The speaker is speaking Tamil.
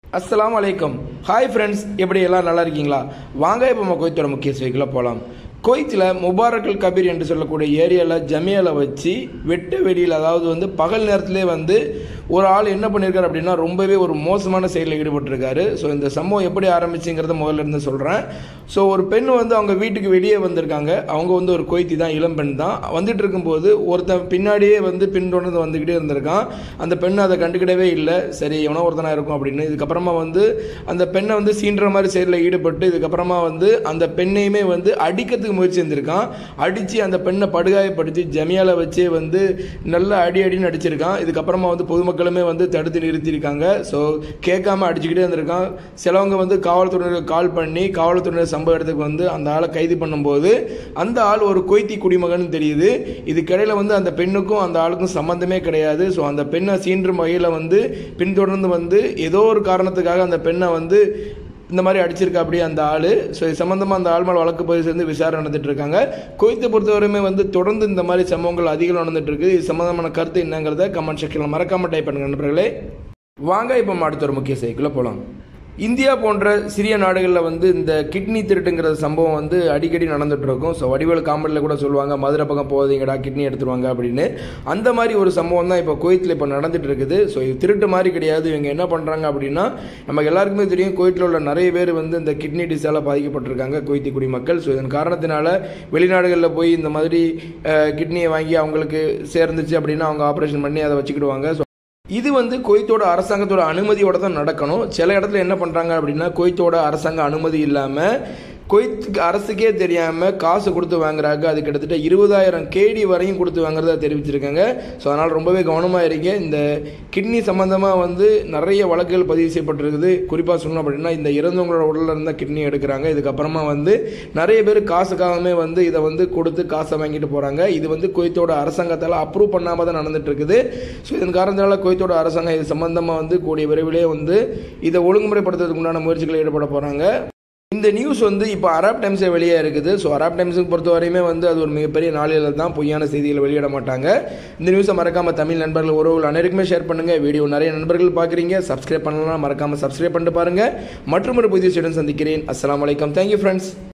அஸ்ஸலாமு அலைக்கும் ஹாய் ஃப்ரெண்ட்ஸ் எப்படி எல்லாம் நல்லா இருக்கீங்களா வாங்க இப்போ நம்ம கோயத்தோட முக்கிய செய்திகளை போகலாம் கோயத்தில் முபாரக்கல் கபீர் என்று சொல்லக்கூடிய ஏரியாவில் ஜமியாவில் வச்சு வெட்ட வெளியில் அதாவது வந்து பகல் நேரத்திலே வந்து ஒரு ஆள் என்ன பண்ணியிருக்காரு அப்படின்னா ரொம்பவே ஒரு மோசமான செயலில் ஈடுபட்டிருக்காரு ஸோ இந்த சம்பவம் எப்படி ஆரம்பிச்சுங்கிறத முதல்ல இருந்து சொல்கிறேன் ஸோ ஒரு பெண் வந்து அவங்க வீட்டுக்கு வெளியே வந்திருக்காங்க அவங்க வந்து ஒரு கொய்த்தி தான் இளம் பெண் தான் வந்துட்டு இருக்கும்போது ஒருத்தன் பின்னாடியே வந்து பின்தொடர்ந்து வந்துக்கிட்டே இருந்திருக்கான் அந்த பெண் அதை கண்டுக்கிடவே இல்லை சரி எவனோ ஒருத்தனா இருக்கும் அப்படின்னு இதுக்கப்புறமா வந்து அந்த பெண்ணை வந்து சீன்ற மாதிரி செயலில் ஈடுபட்டு இதுக்கப்புறமா வந்து அந்த பெண்ணையுமே வந்து அடிக்கிறதுக்கு முயற்சி செஞ்சிருக்கான் அடித்து அந்த பெண்ணை படுகாயப்படுத்தி ஜமியால வச்சே வந்து நல்ல அடி அடின்னு அடிச்சிருக்கான் இதுக்கப்புறமா வந்து பொதுமக்களுமே வந்து தடுத்து நிறுத்தியிருக்காங்க ஸோ கேட்காம அடிச்சுக்கிட்டே இருந்திருக்கான் சிலவங்க வந்து காவல்துறையினருக்கு கால் பண்ணி காவல்துறையினர் சம்பவ இடத்துக்கு வந்து அந்த ஆளை கைது பண்ணும்போது அந்த ஆள் ஒரு கொய்த்தி குடிமகன் தெரியுது இதுக்கிடையில வந்து அந்த பெண்ணுக்கும் அந்த ஆளுக்கும் சம்மந்தமே கிடையாது ஸோ அந்த பெண்ணை சீன்றும் வகையில் வந்து பின்தொடர்ந்து வந்து ஏதோ ஒரு காரணத்துக்காக அந்த பெண்ணை வந்து இந்த மாதிரி அடிச்சிருக்கா அப்படியே அந்த ஆள் ஸோ இது சம்மந்தமாக அந்த ஆள் மேலே வழக்கு பதிவு சேர்ந்து விசாரணை நடந்துட்டு இருக்காங்க கோயத்தை பொறுத்தவரையுமே வந்து தொடர்ந்து இந்த மாதிரி சம்பவங்கள் அதிகம் நடந்துட்டு இருக்கு இது சம்மந்தமான கருத்து என்னங்கிறத கமெண்ட் செக்ஷனில் மறக்காம டைப் பண்ணுங்க நண்பர்களே வாங்க இப்போ அடுத்த ஒரு முக்கிய செய்திக்குள்ளே போகலாம் இந்தியா போன்ற சிறிய நாடுகளில் வந்து இந்த கிட்னி திருட்டுங்கிற சம்பவம் வந்து அடிக்கடி நடந்துட்டு இருக்கும் ஸோ வடிவேல் காமெடியில் கூட சொல்லுவாங்க மதுரை பக்கம் போகாதீங்கடா கிட்னி எடுத்துருவாங்க அப்படின்னு அந்த மாதிரி ஒரு சம்பவம் தான் இப்போ கோயத்தில் இப்போ நடந்துட்டு இருக்குது ஸோ இது திருட்டு மாதிரி கிடையாது இவங்க என்ன பண்ணுறாங்க அப்படின்னா நமக்கு எல்லாருக்குமே தெரியும் கோயத்தில் உள்ள நிறைய பேர் வந்து இந்த கிட்னி டிஸால் பாதிக்கப்பட்டிருக்காங்க கோயத்தி குடிமக்கள் ஸோ இதன் காரணத்தினால வெளிநாடுகளில் போய் இந்த மாதிரி கிட்னியை வாங்கி அவங்களுக்கு சேர்ந்துச்சு அப்படின்னா அவங்க ஆப்ரேஷன் பண்ணி அதை வச்சுக்கிடுவாங்க ஸோ இது வந்து குவைத்தோட அரசாங்கத்தோட அனுமதியோட தான் நடக்கணும் சில இடத்துல என்ன பண்ணுறாங்க அப்படின்னா குவைத்தோட அரசாங்க அனுமதி இல்லாமல் குவைத் அரசுக்கே தெரியாமல் காசு கொடுத்து வாங்குறாங்க அது கிட்டத்தட்ட இருபதாயிரம் கேடி வரையும் கொடுத்து வாங்குறதா தெரிவிச்சிருக்காங்க ஸோ அதனால் ரொம்பவே கவனமாக இருங்க இந்த கிட்னி சம்மந்தமாக வந்து நிறைய வழக்குகள் பதிவு செய்யப்பட்டிருக்குது குறிப்பாக சொல்லணும் அப்படின்னா இந்த இறந்தவங்களோட உடலில் இருந்தால் கிட்னி எடுக்கிறாங்க இதுக்கப்புறமா வந்து நிறைய பேர் காசுக்காகவே வந்து இதை வந்து கொடுத்து காசை வாங்கிட்டு போகிறாங்க இது வந்து குவைத்தோட அரசாங்கத்தால் அப்ரூவ் பண்ணாமல் தான் நடந்துட்டு இருக்குது ஸோ இதன் காரணத்தினால குவைத்தோட அரசாங்கம் இது சம்மந்தமாக வந்து கூடிய விரைவிலே வந்து இதை ஒழுங்குமுறைப்படுத்துறதுக்கு உண்டான முயற்சிகளை ஈடுபட போகிறாங்க இந்த நியூஸ் வந்து இப்போ அரப் டைம்ஸே வெளியே இருக்குது ஸோ அரப் டைம்ஸுக்கு பொறுத்த வரையுமே வந்து அது ஒரு மிகப்பெரிய நாளிதழ் தான் பொய்யான செய்திகளை வெளியிட மாட்டாங்க இந்த நியூஸை மறக்காமல் தமிழ் நண்பர்கள் உறவுகள் அனைவருக்குமே ஷேர் பண்ணுங்கள் வீடியோ நிறைய நண்பர்கள் பார்க்குறீங்க சப்ஸ்கிரைப் பண்ணலாம் மறக்காமல் சப்ஸ்கிரைப் பண்ணிட்டு பாருங்கள் மற்றும் ஒரு புதிய ஸ்டூடெண்ட் சந்திக்கிறேன் அஸ்லாம் வலைக்கம் தேங்க்யூ ஃப்ரெண்ட்ஸ்